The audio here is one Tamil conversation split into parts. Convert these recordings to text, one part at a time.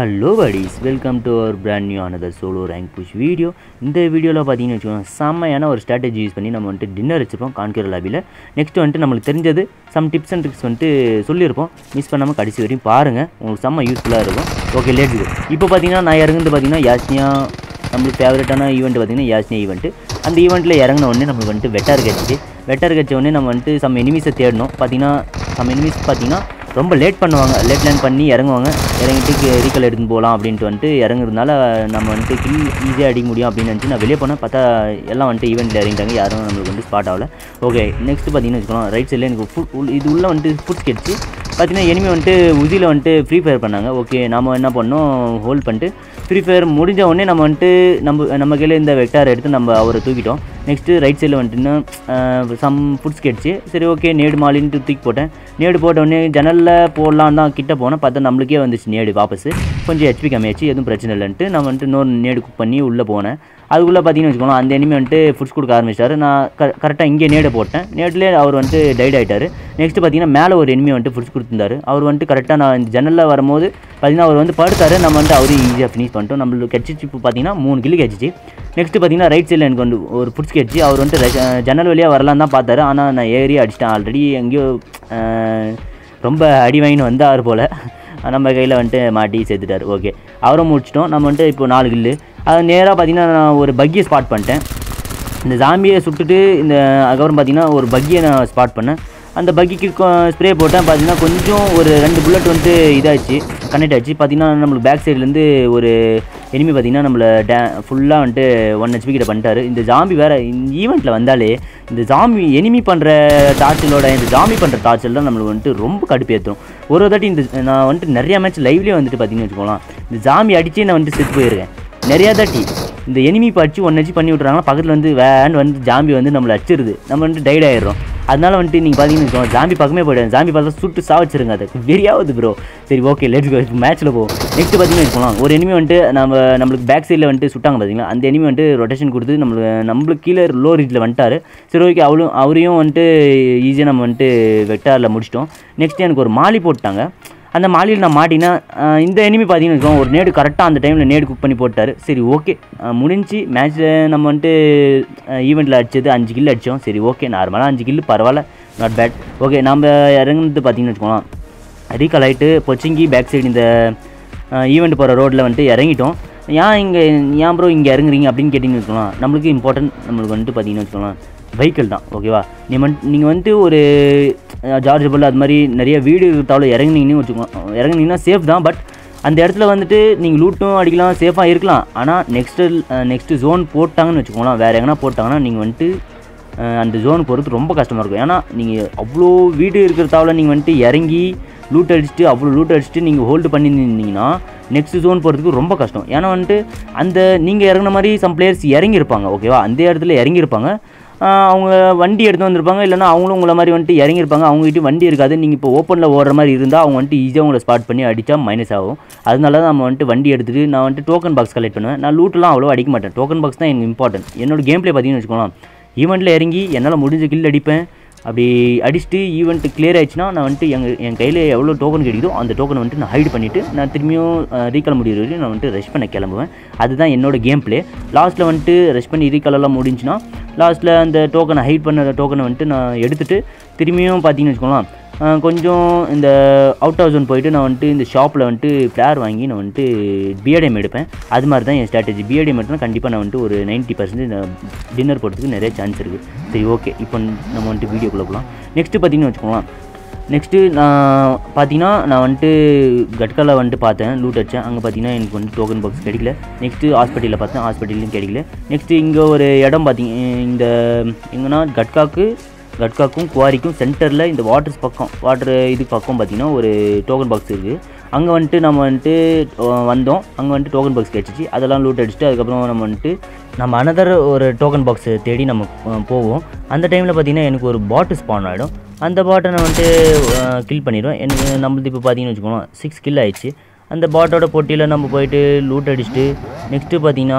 hello buddies welcome to our brand new another solo rank push video இந்த வீடியோவில் பார்த்தீங்கன்னு வச்சுக்கோங்க செம்மையான ஒரு ஸ்ட்ராட்டஜி யூஸ் பண்ணி நம்ம வந்துட்டு டின்னர் வச்சுருப்போம் கான்கிற லாபியில் நெக்ஸ்ட் வந்துட்டு நம்மளுக்கு தெரிஞ்சது சம் டிப்ஸ் அண்ட் ட்ரிக்ஸ் வந்துட்டு சொல்லியிருப்போம் மிஸ் பண்ணாமல் கடைசி வரையும் பாருங்கள் உங்களுக்கு செம்ம யூஸ்ஃபுல்லாக இருக்கும் ஓகே லேட்ஸ் go இப்போ பார்த்தீங்கன்னா நான் இறங்குறது பார்த்தீங்கன்னா யாஸ்னியா நம்மளுக்கு ஃபேவரட்டான ஈவெண்ட் பார்த்தீங்கன்னா யாஸ்னியா ஈவெண்ட் அந்த ஈவெண்ட்டில் இறங்கின உடனே நம்மளுக்கு வந்துட்டு வெட்டார் கிடச்சிச்சு வெட்டார் கிடச்ச உடனே நம்ம வந்துட்டு சம் எனிமீஸை தேடணும் பார்த்தீங்கன்னா சம் எனிமீஸ் பார்த்தீங்கன்னா ரொம்ப லேட் பண்ணுவாங்க லேட் லேண்ட் பண்ணி இறங்குவாங்க இறங்கிட்டு ரீக்கல் எடுத்துன்னு போகலாம் அப்படின்ட்டு வந்துட்டு இறங்குறதுனால நம்ம வந்துட்டு கில் ஈஸியாக அடிக்க முடியும் அப்படின்னு நினச்சி நான் வெளியே போனேன் பார்த்தா எல்லாம் வந்துட்டு ஈவெண்ட்டில் இறங்கிட்டாங்க யாரும் நம்மளுக்கு வந்து ஸ்பாட் ஆகல ஓகே நெக்ஸ்ட் பார்த்தீங்கன்னு வச்சுக்கோங்க ரைட் சைடில் எனக்கு ஃபுட் இது உள்ளே வந்துட்டு ஃபுட் கிடச்சி பார்த்தீங்கன்னா எனிமே வந்துட்டு உதியில் வந்துட்டு ஃப்ரீ ஃபயர் பண்ணாங்க ஓகே நாம என்ன பண்ணோம் ஹோல்ட் பண்ணிட்டு ஃப்ரீ ஃபயர் முடிஞ்ச உடனே நம்ம வந்துட்டு நம்ம நம்ம கையில் இந்த வெக்டார் எடுத்து நம்ம அவரை தூக்கிட்டோம் நெக்ஸ்ட்டு ரைட் சைடில் வந்துட்டுன்னு சம் ஃபுட்ஸ் கிடச்சி சரி ஓகே நேடு மாலின்ட்டு தூக்கி போட்டேன் நேடு போட்ட உடனே ஜன்னலில் போடலாம் தான் கிட்ட போனேன் பார்த்தா நம்மளுக்கே வந்துச்சு நேடு வாபஸ் கொஞ்சம் ஹெச்பி கம்மியாச்சு எதுவும் பிரச்சனை இல்லைன்ட்டு நான் வந்துட்டு இன்னொரு நேடு குக் பண்ணி உள்ளே போனேன் அதுக்குள்ளே பார்த்தீங்கன்னு வச்சுக்கோங்களேன் அந்த எனிமே வந்துட்டு ஃபுட்ஸ் கொடுக்க ஆரம்பிச்சிட்டாரு நான் க கரெக்டாக இங்கே நேடு போட்டேன் நேட்லேயே அவர் வந்துட்டு டைட் ஆகிட்டார் நெக்ஸ்ட் பார்த்தீங்கன்னா மேலே ஒரு எனிமே வந்துட்டு ஃபுட்ஸ் கொடுத்துருந்தாரு அவர் வந்துட்டு கரெக்டாக நான் இந்த ஜன்னலில் வரும்போது பார்த்தீங்கன்னா அவர் வந்து படுத்தாரு நம்ம வந்துட்டு அவரையும் ஈஸியாக ஃபினிஷ் பண்ணிட்டோம் நம்மளுக்கு கிடச்சிச்சு இப்போ பார்த்தீங்கன்னா மூணு கிலோ கிடச்சிச்சு நெக்ஸ்ட் பார்த்தீங்கன்னா ரைட் சைடில் எனக்கு வந்து ஒரு ஃபுட்ஸ் கிடச்சி அவர் வந்துட்டு ரை- ஜன்னல் வழியாக வரலாம் தான் பார்த்தாரு ஆனால் நான் ஏறி அடிச்சிட்டேன் ஆல்ரெடி எங்கேயோ அஹ், ரொம்ப அடி வாங்கின்னு வந்தார் போல் நம்ம கையில் வந்துட்டு மாட்டி சேர்த்துட்டார் ஓகே அவரும் முடிச்சிட்டோம் நம்ம வந்துட்டு இப்போ நாலு கில்லு அது நேராக பார்த்தீங்கன்னா நான் ஒரு பக்கியை ஸ்பாட் பண்ணிட்டேன் இந்த ஜாம்பியை சுட்டுட்டு இந்த அதுக்கப்புறம் பார்த்தீங்கன்னா ஒரு பக்கியை நான் ஸ்பாட் பண்ணேன் அந்த பக்கிக்கு ஸ்ப்ரே போட்டேன் பார்த்தீங்கன்னா கொஞ்சம் ஒரு ரெண்டு புல்லட் வந்துட்டு இதாச்சு கனெக்ட் ஆச்சு பார்த்தீங்கன்னா நம்மளுக்கு பேக் சைட்லேருந்து ஒரு எனிமி பார்த்தீங்கன்னா நம்மளை டே ஃபுல்லாக வந்துட்டு ஒன் ஹெச்பி கிட்ட பண்ணிட்டாரு இந்த ஜாம்பி வேறு இந்த ஈவெண்ட்டில் வந்தாலே இந்த ஜாம்பி எனிமி பண்ணுற டார்ச்சலோட இந்த ஜாம்பி பண்ணுற டார்ச்சல் தான் நம்மளுக்கு வந்துட்டு ரொம்ப கடுப்பேற்றும் ஒரு ஒரு தாட்டி இந்த நான் வந்துட்டு நிறைய மேட்ச் லைவ்லேயே வந்துட்டு பார்த்தீங்கன்னு வச்சுக்கோங்களேன் இந்த ஜாம்பி அடிச்சே நான் வந்துட்டு செத்து போயிருக்கேன் நிறையா தாட்டி இந்த எனிமி படிச்சு ஒன்று வச்சு பண்ணி விட்றாங்கன்னா பக்கத்தில் வந்து வேன் வந்து ஜாம்பி வந்து நம்மளை அடிச்சிருது நம்ம வந்துட்டு டைட் ஆயிடுறோம் அதனால வந்துட்டு நீங்கள் பார்த்தீங்கன்னு வச்சுக்கோங்க ஜாம்பி பக்கமே போயிடுது ஜாம்பி பார்த்தா சுட்டு சாவச்சிருங்க அது வெறியாவது ப்ரோ சரி ஓகே லெட்ஸ் கோ இப்போ மேட்ச்சில் போவோம் நெக்ஸ்ட் பார்த்தீங்கன்னா வச்சுக்கோங்களேன் ஒரு எனிமி வந்துட்டு நம்ம நம்மளுக்கு பேக் சைடில் வந்துட்டு சுட்டாங்க பார்த்தீங்களா அந்த எனிமி வந்துட்டு ரொட்டேஷன் கொடுத்து நம்மளுக்கு நம்மளுக்கு கீழே லோ ரீச்சில் வந்துட்டாரு சரி ஓகே அவளும் அவரையும் வந்துட்டு ஈஸியாக நம்ம வந்துட்டு வெக்டாரில் முடிச்சிட்டோம் நெக்ஸ்ட் எனக்கு ஒரு மாலி போட்டாங்க அந்த மாலியில் நான் மாட்டினா அஹ் இந்த எனிமி பார்த்தீங்கன்னு வச்சுக்கோங்க ஒரு நேடு கரெக்டாக அந்த டைமில் நேடு குக் பண்ணி போட்டார் சரி ஓகே முடிஞ்சு மேட்ச்சில் நம்ம வந்துட்டு ஈவெண்ட்டில் அடிச்சது அஞ்சு கில் அடித்தோம் சரி ஓகே நார்மலாக அஞ்சு கில்லு பரவாயில்ல நாட் பேட் ஓகே நம்ம இறங்குனது பார்த்தீங்கன்னு வச்சுக்கோங்களேன் ரீகால் ஆகிட்டு பொச்சிங்கி பேக் சைடு இந்த ஈவெண்ட் போகிற ரோட்டில் வந்துட்டு இறங்கிட்டோம் ஏன் இங்கே ஏன் ப்ரோ இங்கே இறங்குறீங்க அப்படின்னு கேட்டிங்கன்னு வச்சுக்கோங்களேன் நம்மளுக்கு இம்பார்ட்டன்ட் நம்மளுக்கு வந்துட்டு பார்த்தீங்கன்னு வச்சுக்கோங்களேன் வெஹிக்கிள் தான் ஓகேவா நீ வந்து நீங்கள் வந்துட்டு ஒரு ஜார்ஜபிள் அது மாதிரி நிறைய வீடு இருந்தாலும் இறங்குனீங்கன்னு வச்சுக்கோங்க இறங்குனீங்கன்னா சேஃப் தான் பட் அந்த இடத்துல வந்துட்டு நீங்கள் லூட்டும் அடிக்கலாம் சேஃபாக இருக்கலாம் ஆனால் நெக்ஸ்ட்டு நெக்ஸ்ட்டு ஜோன் போட்டாங்கன்னு வச்சுக்கோங்களேன் வேறு எங்கன்னா போட்டாங்கன்னா நீங்கள் வந்துட்டு அஹ், அந்த ஜோன் போகிறது ரொம்ப கஷ்டமாக இருக்கும் ஏன்னா நீங்கள் அவ்வளோ வீடு இருக்கிற தாவில் நீங்கள் வந்துட்டு இறங்கி லூட் அடிச்சுட்டு அவ்வளோ லூட் அடிச்சுட்டு நீங்கள் ஹோல்டு பண்ணி நின்னீங்கன்னா நெக்ஸ்ட் ஜோன் போகிறதுக்கு ரொம்ப கஷ்டம் ஏன்னா வந்துட்டு அந்த நீங்கள் இறங்குன மாதிரி சம் பிளேயர்ஸ் இறங்கியிருப்பாங்க ஓகேவா அந்த இடத்துல இறங்கியிருப்பாங்க ஆஹ் அவங்க வண்டி எடுத்து வந்திருப்பாங்க இல்லைனா அவங்களும் உங்களை மாதிரி வந்துட்டு இறங்கியிருப்பாங்க அவங்ககிட்ட வண்டி இருக்காது நீங்கள் இப்போ ஓப்பனில் ஓடுற மாதிரி இருந்தால் அவங்க வந்துட்டு ஈஸியாக உங்களை ஸ்பாட் பண்ணி அடித்தா மைனஸ் ஆகும் அதனால தான் நம்ம வந்துட்டு வண்டி எடுத்துகிட்டு நான் வந்துட்டு டோக்கன் பாக்ஸ் கலெக்ட் பண்ணுவேன் நான் லூட்லாம் அவ்வளோ அடிக்க மாட்டேன் டோக்கன் பாக்ஸ் தான் எனக்கு இம்பார்ட்டன்ட் என்னோட கேம் ப்ளே பார்த்தீங்கன்னு வச்சுக்கோங்களேன் ஈவெண்ட்டில் இறங்கி என்னால் முடிஞ்ச கில் அடிப்பேன் அப்படி அடிச்சுட்டு ஈவெண்ட் கிளியர் ஆயிடுச்சுன்னா நான் வந்துட்டு எங்கள் என் கையில் எவ்வளோ டோக்கன் கிடைக்குதோ அந்த டோக்கனை வந்துட்டு நான் ஹைட் பண்ணிவிட்டு நான் திரும்பியும் ரீகால் முடிகிற வரையும் நான் வந்துட்டு ரஷ் பண்ண கிளம்புவேன் அதுதான் என்னோட கேம் ப்ளே லாஸ்ட்டில் வந்துட்டு ரஷ் பண்ணி ரீகாலெல்லாம் முடிஞ்சுன்னா லாஸ்ட்டில் அந்த டோக்கனை ஹைட் பண்ண டோக்கனை வந்துட்டு நான் எடுத்துகிட்டு திரும்பியும் பார்த்தீங்கன்னு வச்சுக்கோங்களேன் அஹ் கொஞ்சம் இந்த அவுட் ஹவுஸ் ஒன் போயிட்டு நான் வந்துட்டு இந்த ஷாப்பில் வந்துட்டு ஃப்ளேர் வாங்கி நான் வந்துட்டு பிஎடிஎம் எடுப்பேன் அது மாதிரி தான் என் ஸ்ட்ராட்டஜி பிஎடிஎம் எடுத்தா கண்டிப்பாக நான் வந்துட்டு ஒரு நைன்ட்டி பர்சன்டேஜ் டின்னர் போகிறதுக்கு நிறைய சான்ஸ் இருக்குது சரி ஓகே இப்போ நம்ம வந்துட்டு வீடியோக்குள்ளே போகலாம் நெக்ஸ்ட்டு பார்த்தீங்கன்னு வச்சுக்கோங்களேன் நெக்ஸ்ட்டு நான் பார்த்தீங்கன்னா நான் வந்துட்டு கட்காவில் வந்துட்டு பார்த்தேன் லூட் அடித்தேன் அங்கே பார்த்தீங்கன்னா எனக்கு வந்து டோக்கன் பாக்ஸ் கிடைக்கல நெக்ஸ்ட்டு ஹாஸ்பிட்டலில் பார்த்தேன் ஹாஸ்பிட்டல்லையும் கிடைக்கல நெக்ஸ்ட்டு இங்கே ஒரு இடம் பார்த்தீங்க இந்த எங்கன்னா கட்காக்கு கட்காக்கும் குவாரிக்கும் சென்டரில் இந்த வாட்டர்ஸ் பக்கம் வாட்டர் இது பக்கம் பார்த்தீங்கன்னா ஒரு டோக்கன் பாக்ஸ் இருக்குது அங்கே வந்துட்டு நம்ம வந்துட்டு அஹ், வந்தோம் அங்கே வந்துட்டு டோக்கன் பாக்ஸ் கிடச்சிச்சு அதெல்லாம் லூட் அடிச்சுட்டு அதுக்கப்புறம் நம்ம வந்துட்டு நம்ம அனதர் ஒரு டோக்கன் பாக்ஸ் தேடி நம்ம அஹ், போவோம் அந்த டைமில் பார்த்தீங்கன்னா எனக்கு ஒரு பாட்டு ஸ்பான் ஆகிடும் அந்த பாட்டை நான் வந்துட்டு கில் பண்ணிடுவேன் எனக்கு நம்மளது இப்போ பார்த்தீங்கன்னு வச்சுக்கோங்களேன் சிக்ஸ் கில் ஆயிடுச்சு அந்த பாட்டோட போட்டியில் நம்ம போயிட்டு லூட் அடிச்சுட்டு நெக்ஸ்ட்டு பார்த்தீங்கன்னா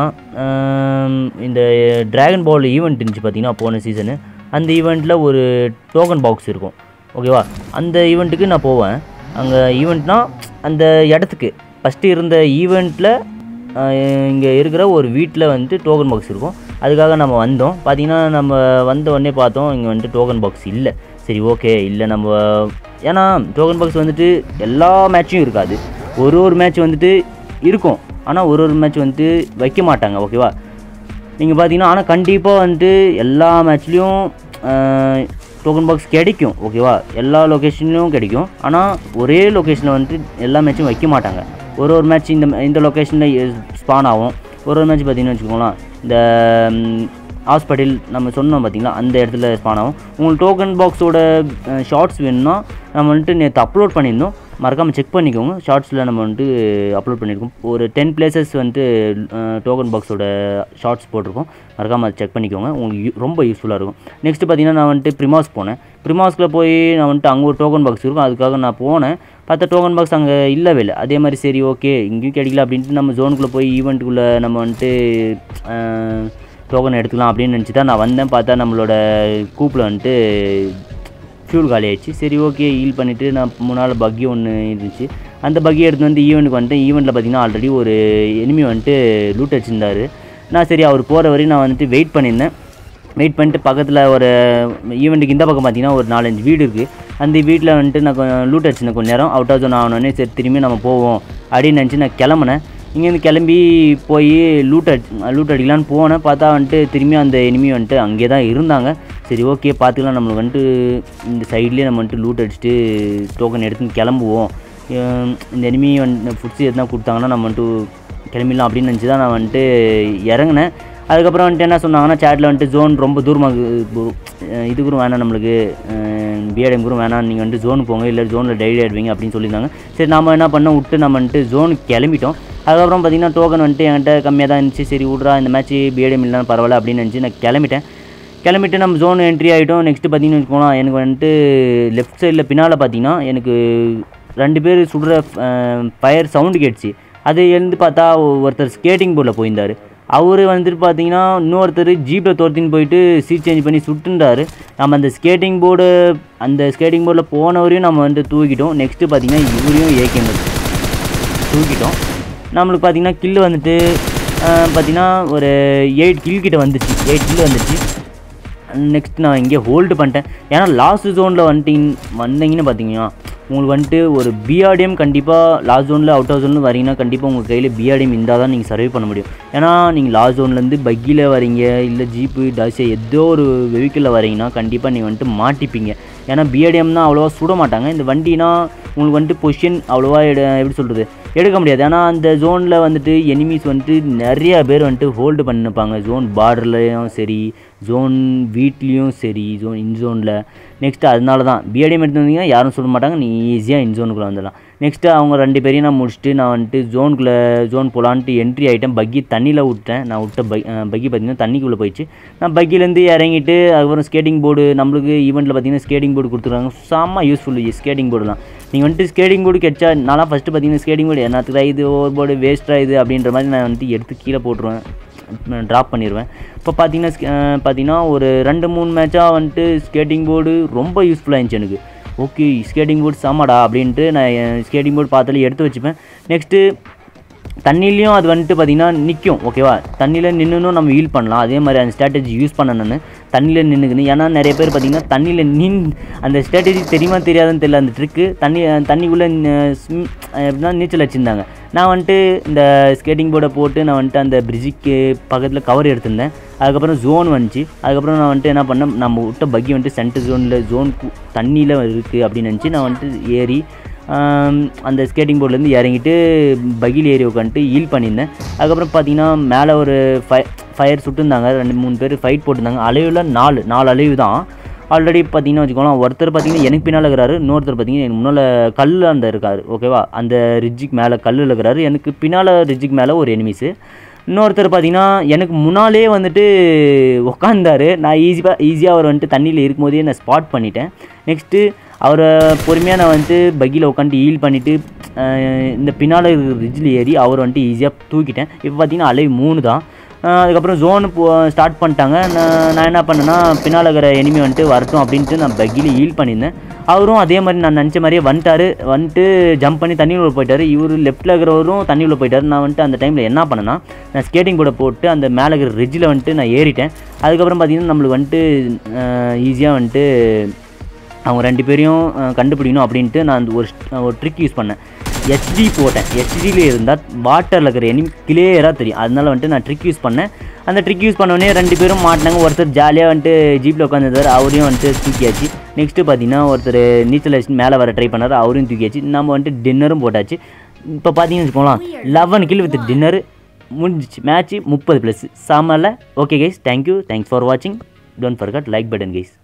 ஆம், இந்த ட்ராகன் பால் ஈவெண்ட் இருந்துச்சு பார்த்தீங்கன்னா போன சீசனு அந்த ஈவெண்ட்டில் ஒரு டோக்கன் பாக்ஸ் இருக்கும் ஓகேவா அந்த ஈவெண்ட்டுக்கு நான் போவேன் அங்கே ஈவெண்ட்னா அந்த இடத்துக்கு ஃபஸ்ட்டு இருந்த ஈவெண்ட்டில் இங்கே இருக்கிற ஒரு வீட்டில் வந்துட்டு டோக்கன் பாக்ஸ் இருக்கும் அதுக்காக நம்ம வந்தோம் பார்த்தீங்கன்னா நம்ம வந்த உடனே பார்த்தோம் இங்கே வந்துட்டு டோக்கன் பாக்ஸ் இல்லை சரி ஓகே இல்லை நம்ம ஏன்னா டோக்கன் பாக்ஸ் வந்துட்டு எல்லா மேட்சும் இருக்காது ஒரு ஒரு மேட்ச் வந்துட்டு இருக்கும் ஆனால் ஒரு ஒரு மேட்ச் வந்துட்டு வைக்க மாட்டாங்க ஓகேவா நீங்கள் பார்த்தீங்கன்னா ஆனால் கண்டிப்பாக வந்துட்டு எல்லா மேட்ச்லேயும் டோக்கன் பாக்ஸ் கிடைக்கும் ஓகேவா எல்லா லொக்கேஷன்லையும் கிடைக்கும் ஆனால் ஒரே லொக்கேஷனில் வந்துட்டு எல்லா மேட்சும் வைக்க மாட்டாங்க ஒரு ஒரு மேட்ச் இந்த இந்த லொக்கேஷனில் ஸ்பான் ஆகும் ஒரு ஒரு மேட்ச் பார்த்தீங்கன்னு வச்சுக்கோங்களேன் இந்த ஹாஸ்பிட்டல் நம்ம சொன்னோம் பார்த்தீங்களா அந்த இடத்துல ஸ்பான் ஆகும் உங்களுக்கு டோக்கன் பாக்ஸோட ஷார்ட்ஸ் வேணும்னா நம்ம வந்துட்டு நேற்று அப்லோட் பண்ணியிருந்தோம் மறக்காமல் செக் பண்ணிக்கோங்க ஷார்ட்ஸில் நம்ம வந்துட்டு அப்லோட் பண்ணியிருக்கோம் ஒரு டென் பிளேசஸ் வந்துட்டு டோக்கன் பாக்ஸோட ஷார்ட்ஸ் போட்டிருக்கோம் மறக்காமல் அதை செக் பண்ணிக்கோங்க உங்களுக்கு யூ- ரொம்ப யூஸ்ஃபுல்லாக இருக்கும் நெக்ஸ்ட்டு பார்த்தீங்கன்னா நான் வந்துட்டு ப்ரிமாஸ் போனேன் ப்ரிமாஸ்கில் போய் நான் வந்துட்டு அங்கே ஒரு டோக்கன் பாக்ஸ் இருக்கும் அதுக்காக நான் போனேன் பார்த்தா டோக்கன் பாக்ஸ் அங்கே இல்லவே இல்லை அதே மாதிரி சரி ஓகே இங்கேயும் கிடைக்கல அப்படின்ட்டு நம்ம ஜோனுக்குள்ளே போய் ஈவெண்ட்டுக்குள்ளே நம்ம வந்துட்டு டோக்கன் எடுத்துக்கலாம் அப்படின்னு நினச்சி தான் நான் வந்தேன் பார்த்தா நம்மளோட கூப்பில் வந்துட்டு ஃபியூல் காலி ஆயிடுச்சு சரி ஓகே ஹீல் பண்ணிவிட்டு நான் முன்னால் பக்கி ஒன்று இருந்துச்சு அந்த பக்கி எடுத்து வந்து ஈவெண்ட்டுக்கு வந்துட்டு ஈவெண்ட்டில் பார்த்தீங்கன்னா ஆல்ரெடி ஒரு எனிமி வந்துட்டு லூட் வச்சுருந்தாரு நான் சரி அவர் போகிற வரையும் நான் வந்துட்டு வெயிட் பண்ணியிருந்தேன் வெயிட் பண்ணிட்டு பக்கத்தில் ஒரு ஈவெண்ட்டுக்கு இந்த பக்கம் பார்த்தீங்கன்னா ஒரு நாலஞ்சு வீடு இருக்குது அந்த வீட்டில் வந்துட்டு நான் கொஞ்சம் லூட் அடிச்சிருந்தேன் கொஞ்சம் நேரம் அவுட் ஆஃப் ஜோன் ஆகணுன்னே சரி திரும்பி நம்ம போவோம் அப்படின்னு நினச்சி நான் கிளம்புனேன் இங்கேருந்து கிளம்பி போய் லூட் அடி லூட் அடிக்கலான்னு போனேன் பார்த்தா வந்துட்டு திரும்பி அந்த எனிமி வந்துட்டு அங்கே தான் இருந்தாங்க சரி ஓகே பார்த்துக்கலாம் நம்மளுக்கு வந்துட்டு இந்த சைட்லேயே நம்ம வந்துட்டு லூட் அடிச்சுட்டு டோக்கன் எடுத்துன்னு கிளம்புவோம் ஹம், இந்த எனிமி வந்து ஃபுட்ஸ் எதுனா கொடுத்தாங்கன்னா நம்ம வந்துட்டு கிளம்பிடலாம் அப்படின்னு நினச்சி தான் நான் வந்துட்டு இறங்கினேன் அதுக்கப்புறம் வந்துட்டு என்ன சொன்னாங்கன்னா சேட்டில் வந்துட்டு ஜோன் ரொம்ப தூரமாக இது கூட வேணாம் நம்மளுக்கு பிஎடம் கூட வேணாம் நீங்கள் வந்துட்டு ஜோனுக்கு போங்க இல்லை ஜோனில் டெய்லி ஆயிடுவீங்க அப்படின்னு சொல்லியிருந்தாங்க சரி நாம என்ன பண்ணோம் விட்டு நம்ம வந்துட்டு ஜோனுக்கு கிளம்பிட்டோம் அதுக்கப்புறம் பார்த்தீங்கன்னா டோக்கன் வந்துட்டு என்கிட்ட கம்மியாக தான் இருந்துச்சு சரி விட்றா இந்த மேட்ச் பிஎடம் இல்லைனா பரவாயில்ல அப்படின்னு நினச்சி நான் கிளம்பிட்டேன் கிளம்பிட்டு நம்ம ஜோன் என்ட்ரி ஆகிட்டோம் நெக்ஸ்ட்டு பார்த்தீங்கன்னு வச்சுக்கோங்களேன் எனக்கு வந்துட்டு லெஃப்ட் சைடில் பின்னால் பார்த்தீங்கன்னா எனக்கு ரெண்டு பேர் சுடுற ஃபயர் சவுண்டு கேட்டுச்சு அது எழுந்து பார்த்தா ஒருத்தர் ஸ்கேட்டிங் போர்டில் போயிருந்தார் அவர் வந்துட்டு பார்த்தீங்கன்னா இன்னொருத்தர் ஜீப்பில் துரத்தின்னு போயிட்டு சீட் சேஞ்ச் பண்ணி சுட்டுண்டாரு நம்ம அந்த ஸ்கேட்டிங் போர்டு அந்த ஸ்கேட்டிங் போர்டில் போனவரையும் நம்ம வந்து தூக்கிட்டோம் நெக்ஸ்ட்டு பார்த்தீங்கன்னா இவரையும் ஏகேம் தூக்கிட்டோம் நம்மளுக்கு பார்த்தீங்கன்னா கில்லு வந்துட்டு அஹ், பார்த்தீங்கன்னா ஒரு எயிட் கில் கிட்ட வந்துச்சு எயிட் கில் வந்துச்சு நெக்ஸ்ட் நான் இங்கே ஹோல்டு பண்ணிட்டேன் ஏன்னா லாஸ்ட் ஜோனில் வந்துட்டு வந்தீங்கன்னு பார்த்தீங்கன்னா உங்களுக்கு வந்துட்டு ஒரு பிஆர்டிஎம் கண்டிப்பாக லாஸ்ட் ஜோனில் அவுட் ஆஃப் ஜோனில் வரீங்கன்னா கண்டிப்பாக உங்கள் கையில் பிஆர்டிஎம் இருந்தால் தான் நீங்கள் சர்வை பண்ண முடியும் ஏன்னா நீங்கள் லாஸ்ட் ஜோன்லேருந்து பக்கியில் வரீங்க இல்லை ஜீப்பு டாஸே ஏதோ ஒரு வெஹிக்கிளில் வரீங்கன்னா கண்டிப்பாக நீங்கள் வந்துட்டு மாட்டிப்பீங்க ஏன்னா பிஆர்டிஎம் தான் அவ்வளோவா சுட மாட்டாங்க இந்த வண்டினா உங்களுக்கு வந்துட்டு பொசிஷன் அவ்வளோவா எடு எப்படி சொல்கிறது எடுக்க முடியாது ஏன்னா அந்த ஜோனில் வந்துட்டு எனிமீஸ் வந்துட்டு நிறைய பேர் வந்துட்டு ஹோல்டு பண்ணிப்பாங்க ஜோன் பார்டர்லையும் சரி ஜோன் வீட்லேயும் சரி ஜோன் இன் ஜோனில் நெக்ஸ்ட்டு அதனால தான் பிஎடிஎம் எடுத்து வந்தீங்கன்னா யாரும் சொல்ல மாட்டாங்க நீ ஈஸியாக இன் ஜோனுக்குள்ளே வந்துடலாம் நெக்ஸ்ட்டு அவங்க ரெண்டு பேரையும் நான் முடிச்சுட்டு நான் வந்துட்டு ஜோனுக்குள்ளே ஜோன் போகலான்ட்டு என்ட்ரி ஆகிட்டேன் பக்கி தண்ணியில் விட்டேன் நான் விட்ட பை பக்கி பார்த்தீங்கன்னா தண்ணிக்குள்ளே போயிடுச்சு நான் பக்கிலேருந்து இறங்கிட்டு அதுக்கப்புறம் ஸ்கேட்டிங் போர்டு நம்மளுக்கு ஈவெண்ட்டில் பார்த்தீங்கன்னா ஸ்கேட்டிங் போர்டு கொடுத்துருக்காங்க செம்ம யூஸ்ஃபுல் ஸ்கேட்டிங் போர்டுலாம் நீங்கள் வந்துட்டு ஸ்கேட்டிங் போர்டு கிடைச்சா நான்லாம் ஃபஸ்ட்டு பார்த்தீங்கன்னா ஸ்கேட்டிங் போர்டு என்னத்துக்கு இது ஓவர் போர்டு வேஸ்ட்டாக இது அப்படின்ற மாதிரி நான் வந்துட்டு எடுத்து கீழே போட்டுருவேன் ட்ராப் பண்ணிடுவேன் இப்போ பார்த்தீங்கன்னா ஸ்கே- அஹ் பார்த்தீங்கன்னா ஒரு ரெண்டு மூணு மேட்சாக வந்துட்டு ஸ்கேட்டிங் போர்டு ரொம்ப யூஸ்ஃபுல்லாக இருந்துச்சு எனக்கு ஓகே ஸ்கேட்டிங் போர்டு செம்மடா அப்படின்ட்டு நான் ஸ்கேட்டிங் போர்டு பார்த்தாலே எடுத்து வச்சுப்பேன் நெக்ஸ்ட்டு தண்ணிலையும் அது வந்துட்டு பார்த்திங்கன்னா நிற்கும் ஓகேவா தண்ணியில் நின்றுனும் நம்ம ஹீல் பண்ணலாம் அதே மாதிரி அந்த ஸ்ட்ராட்டஜி யூஸ் பண்ண நான் தண்ணியில் நின்றுக்குன்னு ஏன்னா நிறைய பேர் பார்த்திங்கன்னா தண்ணியில் நின் அந்த ஸ்ட்ராட்டஜி தெரியுமா தெரியாதுன்னு தெரியல அந்த ட்ரிக்கு தண்ணி தண்ணிக்குள்ளே எப்படின்னா நீச்சல் வச்சுருந்தாங்க நான் வந்துட்டு இந்த ஸ்கேட்டிங் போர்டை போட்டு நான் வந்துட்டு அந்த பிரிட்ஜுக்கு பக்கத்தில் கவர் எடுத்திருந்தேன் அதுக்கப்புறம் ஜோன் வந்துச்சு அதுக்கப்புறம் நான் வந்துட்டு என்ன பண்ணேன் நம்ம விட்ட பக்கி வந்துட்டு சென்டர் ஜோனில் ஜோன் தண்ணியில் இருக்குது அப்படின்னு நினச்சி நான் வந்துட்டு ஏறி ஆம், அந்த ஸ்கேட்டிங் போர்ட்லேருந்து இறங்கிட்டு பகில் ஏறி உட்காந்துட்டு ஹீல் பண்ணியிருந்தேன் அதுக்கப்புறம் பார்த்தீங்கன்னா மேலே ஒரு ஃபை ஃபயர் சுட்டுருந்தாங்க ரெண்டு மூணு பேர் ஃபைட் போட்டிருந்தாங்க அலைவில் நாலு நாலு அலைவு தான் ஆல்ரெடி பார்த்தீங்கன்னா வச்சுக்கோங்களேன் ஒருத்தர் பார்த்தீங்கன்னா எனக்கு பின்னால் இருக்கிறாரு இன்னொருத்தர் பார்த்தீங்கன்னா எனக்கு முன்னால் கல் அந்த இருக்காரு ஓகேவா அந்த ரிட்ஜுக்கு மேலே கல்லில் இருக்கிறாரு எனக்கு பின்னால் ரிட்ஜுக்கு மேலே ஒரு எனிமிஸு இன்னொருத்தர் பார்த்தீங்கன்னா எனக்கு முன்னாலே வந்துட்டு உக்காந்தாரு நான் ஈஸியாக ஈஸியாக அவர் வந்துட்டு தண்ணியில் இருக்கும்போதே நான் ஸ்பாட் பண்ணிட்டேன் நெக்ஸ்ட்டு அவரை பொறுமையாக நான் வந்துட்டு பக்கியில் உட்காந்துட்டு ஹீல் பண்ணிவிட்டு இந்த பின்னால் இருக்கிற ரிட்ஜில் ஏறி அவர் வந்துட்டு ஈஸியாக தூக்கிட்டேன் இப்போ பார்த்தீங்கன்னா அலை மூணு தான் ஆஹ் அதுக்கப்புறம் ஜோனு போ ஸ்டார்ட் பண்ணிட்டாங்க நான் நான் என்ன பண்ணேன்னா பின்னால் இருக்கிற எனிமி வந்துட்டு வரட்டும் அப்படின்ட்டு நான் பக்கிலி ஹீல் பண்ணியிருந்தேன் அவரும் அதே மாதிரி நான் நினச்ச மாதிரியே வந்துட்டாரு வந்துட்டு ஜம்ப் பண்ணி தண்ணி உள்ள போயிட்டாரு இவர் லெஃப்ட்டில் இருக்கிறவரும் தண்ணி உள்ள போயிட்டாரு நான் வந்துட்டு அந்த டைமில் என்ன பண்ணேன்னா நான் ஸ்கேட்டிங் போர்டை போட்டு அந்த மேலே இருக்கிற ரிட்ஜில் வந்துட்டு நான் ஏறிட்டேன் அதுக்கப்புறம் பார்த்தீங்கன்னா நம்மளுக்கு வந்துட்டு ஈஸியாக வந்துட்டு அவங்க ரெண்டு பேரையும் அஹ், கண்டுபிடிக்கணும் அப்படின்ட்டு நான் அந்த ஒரு st- ஒரு ட்ரிக் யூஸ் பண்ணேன் ஹெச்டி போட்டேன் ஹெச்டியில் இருந்தால் வாட்டரில் இருக்கிற எனிமி கிளியராக தெரியும் அதனால வந்துட்டு நான் ட்ரிக் யூஸ் பண்ணேன் அந்த ட்ரிக் யூஸ் பண்ணோடனே ரெண்டு பேரும் மாட்டினாங்க ஒருத்தர் ஜாலியாக வந்துட்டு ஜீப்பில் உட்காந்துருந்தார் அவரையும் வந்துட்டு தூக்கியாச்சு நெக்ஸ்ட்டு பார்த்தீங்கன்னா ஒருத்தர் நீச்சல் அடிச்சு மேலே வர ட்ரை பண்ணார் அவரையும் தூக்கியாச்சு நம்ம வந்துட்டு டின்னரும் போட்டாச்சு இப்போ பார்த்தீங்கன்னு வச்சுக்கோங்களேன் லெவன் கில் வித் டின்னர் முடிஞ்சிச்சு மேட்ச்சு முப்பது ப்ளஸ் சாமல்ல okay guys thank you thanks for வாட்சிங் don't forget like button guys